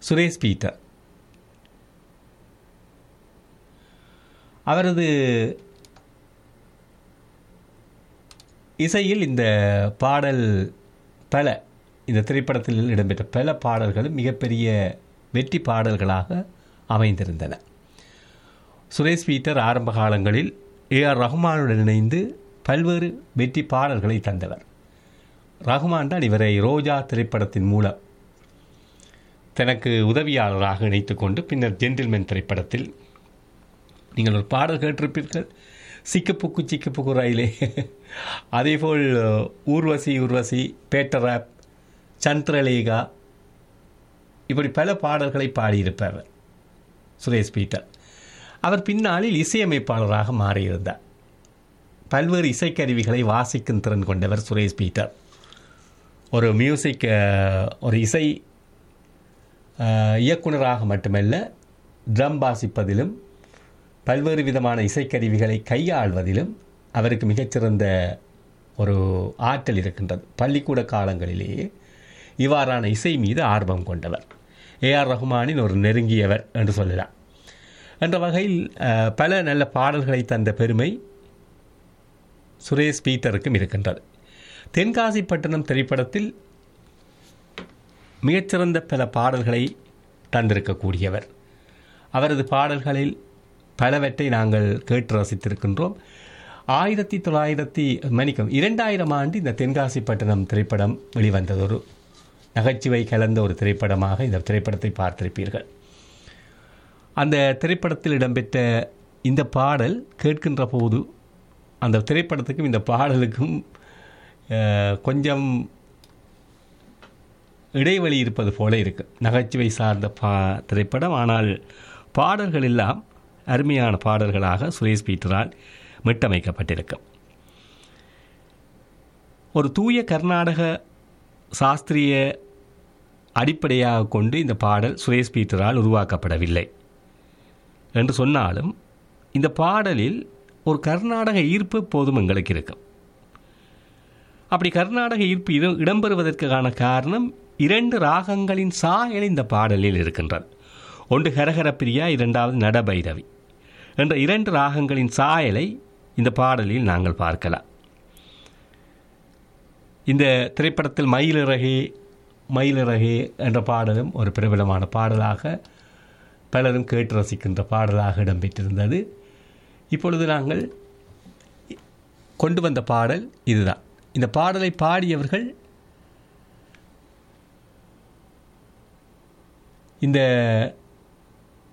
Suresh Peter அவரது இசையில் இந்த பாடல் பல இந்த திரைப்படத்தில் இடம்பெற்ற பல பாடல்களும் மிகப்பெரிய வெற்றி பாடல்களாக அமைந்திருந்தன சுரேஷ் பீட்டர் ஆரம்ப காலங்களில் ஏ ஆர் ரஹ்மானுடன் இணைந்து பல்வேறு வெற்றி பாடல்களை தந்தவர் ரஹ்மான் தான் இவரை ரோஜா திரைப்படத்தின் மூலம் தனக்கு உதவியாளராக இணைத்துக்கொண்டு பின்னர் ஜென்டில்மேன் திரைப்படத்தில் நீங்கள் ஒரு பாடல் கேட்டிருப்பீர்கள் சிக்கப்புக்கு சிக்கப்புக்கு ரயிலே அதேபோல் ஊர்வசி ஊர்வசி பேட்டராப் சந்திரலேகா இப்படி பல பாடல்களை பாடியிருப்பார் சுரேஷ் பீட்டர் அவர் பின்னாளில் இசையமைப்பாளராக மாறியிருந்தார் பல்வேறு இசைக்கருவிகளை வாசிக்கும் திறன் கொண்டவர் சுரேஷ் பீட்டர் ஒரு மியூசிக் அஹ், ஒரு இசை அஹ், இயக்குனராக மட்டுமல்ல ட்ரம் வாசிப்பதிலும் பல்வேறு விதமான இசைக்கருவிகளை கையாள்வதிலும் அவருக்கு மிகச்சிறந்த ஒரு ஆற்றல் இருக்கின்றது பள்ளிக்கூட காலங்களிலேயே இவ்வாறான இசை மீது ஆர்வம் கொண்டவர் ஏஆர் ரஹ்மானின் ஒரு நெருங்கியவர் என்று சொல்லலாம் என்ற வகையில் அஹ், பல நல்ல பாடல்களை தந்த பெருமை சுரேஷ் பீட்டருக்கும் இருக்கின்றது தென்காசிப்பட்டினம் திரைப்படத்தில் மிகச்சிறந்த பல பாடல்களை தந்திருக்கக்கூடியவர் அவரது பாடல்களில் பலவற்றை நாங்கள் கேட்டு ரசித்திருக்கின்றோம் ஆயிரத்தி தொள்ளாயிரத்தி மன்னிக்கும் இரண்டாயிரம் ஆண்டு இந்த தென்காசிப்பட்டினம் திரைப்படம் வெளிவந்தது ஒரு நகைச்சுவை கலந்த ஒரு திரைப்படமாக இந்த திரைப்படத்தை பார்த்திருப்பீர்கள் அந்த திரைப்படத்தில் இடம்பெற்ற இந்த பாடல் கேட்கின்ற போது அந்த திரைப்படத்துக்கும் இந்த பாடலுக்கும் அஹ், கொஞ்சம் இடைவெளி இருப்பது போல இருக்கு நகைச்சுவை சார்ந்த பா திரைப்படம் ஆனால் பாடல்கள் எல்லாம் அருமையான பாடல்களாக சுரேஷ் பீட்டரால் மீட்டமைக்கப்பட்டிருக்கும் ஒரு தூய கர்நாடக சாஸ்திரிய அடிப்படையாக கொண்டு இந்த பாடல் சுரேஷ் பீட்டரால் உருவாக்கப்படவில்லை என்று சொன்னாலும் இந்த பாடலில் ஒரு கர்நாடக ஈர்ப்பு போதும் எங்களுக்கு இருக்கும் அப்படி கர்நாடக ஈர்ப்பு இடம் இடம்பெறுவதற்கான காரணம் இரண்டு ராகங்களின் சாயல் இந்த பாடலில் இருக்கின்றது ஒன்று ஹரஹர பிரியா இரண்டாவது நடபைரவி என்ற இரண்டு ராகங்களின் சாயலை இந்த பாடலில் நாங்கள் பார்க்கலாம் இந்த திரைப்படத்தில் மயிலிறகே மயிலிறகே என்ற பாடலும் ஒரு பிரபலமான பாடலாக பலரும் கேட்டு ரசிக்கின்ற பாடலாக இடம்பெற்றிருந்தது இப்பொழுது நாங்கள் கொண்டு வந்த பாடல் இதுதான் இந்த பாடலை பாடியவர்கள் இந்த